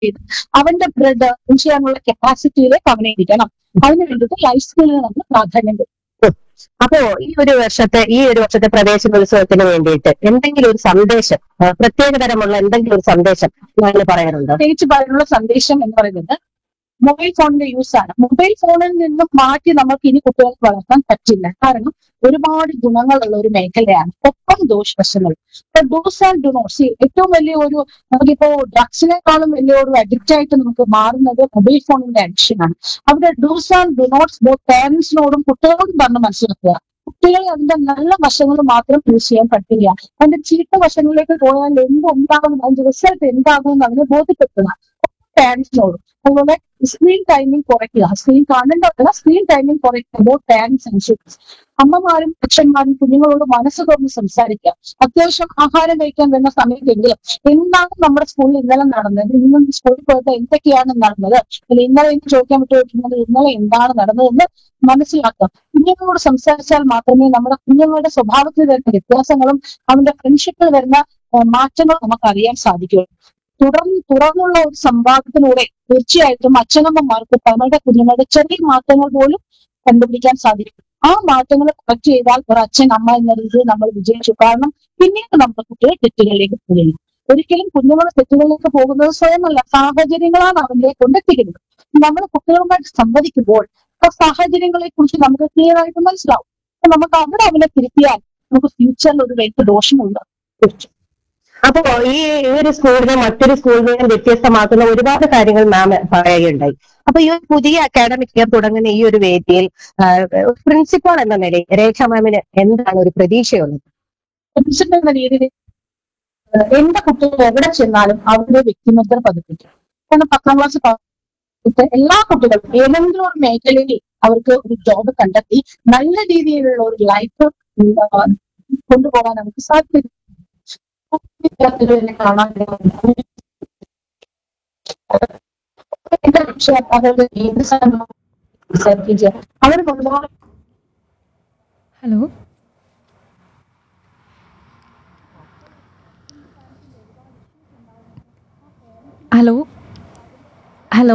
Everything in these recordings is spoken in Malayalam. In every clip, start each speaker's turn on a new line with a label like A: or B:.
A: ചെയ്ത് അവന്റെ ബ്രെഡ് ചെയ്യാനുള്ള കപ്പാസിറ്റിയിലേക്ക് അവനെ ഇരിക്കണം അതിന് വേണ്ടിയിട്ട് ലൈഫ് സ്കില്ലിന് നമ്മൾ പ്രാധാന്യം കൊടുക്കും
B: അപ്പോ ഈ ഒരു വർഷത്തെ ഈ ഒരു വർഷത്തെ പ്രവേശനോത്സവത്തിന് വേണ്ടിയിട്ട് എന്തെങ്കിലും ഒരു സന്ദേശം ആ, പ്രത്യേകതരമുള്ള എന്തെങ്കിലും ഒരു സന്ദേശം നിങ്ങൾ പറയാറുണ്ടോ
A: പ്രത്യേകിച്ച് പറയാനുള്ള സന്ദേശം എന്ന് പറയുന്നത് മൊബൈൽ ഫോണിന്റെ യൂസ് ആണ് മൊബൈൽ ഫോണിൽ നിന്നും മാറ്റി നമുക്ക് ഇനി കുട്ടികൾക്ക് വളർത്താൻ പറ്റില്ല കാരണം ഒരുപാട് ഗുണങ്ങളുള്ള ഒരു മേഖലയാണ് ഒപ്പം ദോഷവശങ്ങൾ ഇപ്പൊ ഡോസ് ആൻഡ് ഡുനോട്ട്സ് ഏറ്റവും വലിയ ഒരു നമുക്കിപ്പോ ഡ്രഗ്സിനേക്കാളും വലിയ ഒരു അഡിക്റ്റ് ആയിട്ട് നമുക്ക് മാറുന്നത് മൊബൈൽ ഫോണിന്റെ അഡിക്ഷൻ ആണ് അവിടെ ഡോസ് ആൻഡ് ഡുനോട്ട്സ് ബോത്ത് പേരൻസിനോടും കുട്ടികളോടും പറഞ്ഞ് മനസ്സിലാക്കുക കുട്ടികൾ അതിന്റെ നല്ല വശങ്ങൾ മാത്രം യൂസ് ചെയ്യാൻ പറ്റില്ല അതിന്റെ ചീത്ത വശങ്ങളിലേക്ക് പോയാൽ എന്തുണ്ടാകും അതിന്റെ റിസൾട്ട് എന്താകും എന്ന് അതിനെ ബോധ്യപ്പെടുത്തുക പാരന്റ്സിനോടും അതുപോലെ സ്ക്രീൻ ടൈമിംഗ് കുറയ്ക്കുക സ്ക്രീൻ കാണേണ്ടതല്ല സ്ക്രീൻ ടൈമിംഗ് കുറയ്ക്കുക ബോത്ത് പാരന്റ്സ് ആൻഡ് സ്റ്റുഡൻസ് അമ്മമാരും അച്ഛന്മാരും കുഞ്ഞുങ്ങളോട് മനസ്സ് തുറന്ന് സംസാരിക്കുക അത്യാവശ്യം ആഹാരം കഴിക്കാൻ വരുന്ന സമയത്തെങ്കിലും എന്താണ് നമ്മുടെ സ്കൂളിൽ ഇന്നലെ നടന്നത് ഇന്ന് സ്കൂളിൽ പോയപ്പോൾ എന്തൊക്കെയാണ് നടന്നത് അല്ലെങ്കിൽ ഇന്നലെ എനിക്ക് ചോദിക്കാൻ പറ്റുന്നത് ഇന്നലെ എന്താണ് നടന്നതെന്ന് മനസ്സിലാക്കുക കുഞ്ഞുങ്ങളോട് സംസാരിച്ചാൽ മാത്രമേ നമ്മുടെ കുഞ്ഞുങ്ങളുടെ സ്വഭാവത്തിൽ വരുന്ന വ്യത്യാസങ്ങളും അവന്റെ ഫ്രണ്ട്ഷിപ്പിൽ വരുന്ന ഏഹ്, മാറ്റങ്ങളും നമുക്ക് അറിയാൻ സാധിക്കുകയുള്ളൂ തുടർന്ന് തുടർന്നുള്ള ഒരു സംവാദത്തിലൂടെ തീർച്ചയായിട്ടും അച്ഛനമ്മമാർക്ക് തങ്ങളുടെ കുഞ്ഞുങ്ങളുടെ ചെറിയ മാറ്റങ്ങൾ പോലും കണ്ടുപിടിക്കാൻ സാധിക്കും ആ മാറ്റങ്ങൾ കറക്റ്റ് ചെയ്താൽ ഒരു അച്ഛൻ അമ്മ എന്ന രീതിയിൽ നമ്മൾ വിജയിച്ചു കാരണം പിന്നീട് നമ്മുടെ കുട്ടികൾ തെറ്റുകളിലേക്ക് പോകുന്നു ഒരിക്കലും കുഞ്ഞുങ്ങൾ തെറ്റുകളിലേക്ക് പോകുന്നത് സ്വയമല്ല സാഹചര്യങ്ങളാണ് അവരെ കൊണ്ടെത്തിക്കുന്നത് നമ്മൾ കുട്ടികളുമായിട്ട് സംവദിക്കുമ്പോൾ ആ സാഹചര്യങ്ങളെ കുറിച്ച് നമുക്ക് ക്ലിയർ ആയിട്ട് മനസ്സിലാവും അപ്പൊ നമുക്ക് അവിടെ അവനെ തിരുത്തിയാൽ നമുക്ക് ഫ്യൂച്ചറിൽ ഒരു വലിയ ദോഷമുണ്ട് തീർച്ചയായും
B: അപ്പോ ഈ ഈ ഒരു സ്കൂളിനെ മറ്റൊരു സ്കൂളിൽ നിന്നും വ്യത്യസ്തമാക്കുന്ന ഒരുപാട് കാര്യങ്ങൾ മാം പറയുകയുണ്ടായി അപ്പൊ ഈ ഒരു പുതിയ അക്കാഡമിക് ഇയർ തുടങ്ങുന്ന ഈ ഒരു വേദിയിൽ പ്രിൻസിപ്പൾ എന്ന നിലയിൽ രേഖ മാമിന് എന്താണ് ഒരു പ്രതീക്ഷയുള്ളത്
A: പ്രിൻസിപ്പൽ എന്ന രീതിയിൽ ഏഹ് എന്റെ കുട്ടികൾ എവിടെ ചെന്നാലും അവരുടെ വ്യക്തിമുദ്ര പതിപ്പിക്കും കാരണം പത്താം ക്ലാസ് പാസ് എല്ലാ കുട്ടികളും ഏതെങ്കിലും ഒരു മേഖലയിൽ അവർക്ക് ഒരു ജോബ് കണ്ടെത്തി നല്ല രീതിയിലുള്ള ഒരു ലൈഫ് കൊണ്ടുപോകാൻ നമുക്ക് സാധിക്കും വിദ്യാർത്ഥികളെ കാണാൻ എന്റെ രക്ഷകർത്താക്കളുടെ ഏത് സമയവും സംസാരിക്കുകയും ചെയ്യാം അവർ കൊണ്ടുപോകാൻ
C: ഹലോ ഹലോ ഹലോ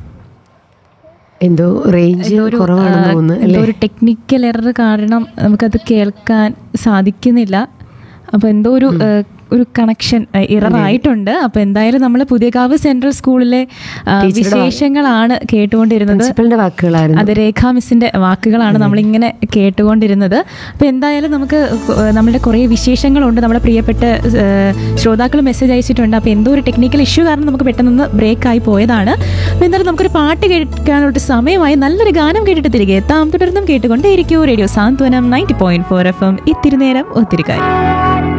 D: എന്തോ റേഞ്ച്
C: എന്തോ ഒരു
D: കുറവാണെന്ന്
C: ആ,
D: തോന്നുന്നു
C: എന്തോ
D: അല്ലേ
C: ഒരു ടെക്നിക്കൽ എറർ കാരണം നമുക്കത് കേൾക്കാൻ സാധിക്കുന്നില്ല അപ്പൊ എന്തോ ഒരു ആ, ഒരു കണക്ഷൻ ഇറർ ആയിട്ടുണ്ട് അപ്പൊ എന്തായാലും നമ്മൾ പുതിയകാവ് സെൻട്രൽ സ്കൂളിലെ ആ,
D: ടീച്ചറുടെ വാ-
C: വിശേഷങ്ങളാണ് കേട്ടുകൊണ്ടിരുന്നത്
D: പ്രിൻസിപ്പലിന്റെ വാക്കുകളായിരുന്നു
C: അത് രേഖാ മിസ്സിന്റെ വാക്കുകളാണ് നമ്മളിങ്ങനെ കേട്ടുകൊണ്ടിരുന്നത് അപ്പൊ എന്തായാലും നമുക്ക് കൊ- നമ്മളുടെ കുറേ വിശേഷങ്ങളുണ്ട് നമ്മുടെ പ്രിയപ്പെട്ട ശ്രോതാക്കൾ മെസ്സേജ് അയച്ചിട്ടുണ്ട് അപ്പൊ എന്തോ ഒരു ടെക്നിക്കൽ ഇഷ്യൂ കാരണം നമുക്ക് പെട്ടെന്ന് ബ്രേക്ക് ആയി പോയതാണ് അപ്പൊ എന്തായാലും നമുക്കൊരു പാട്ട് കേൾക്കാനുള്ള സമയമായി നല്ലൊരു ഗാനം കേട്ടിട്ട് തിരികെ എത്താം തുടർന്നും കേട്ടുകൊണ്ടേയിരിക്കൂ radio Santhwanam ninety point four F M ഇത്തിരി നേരം ഒത്തിരി കാര്യം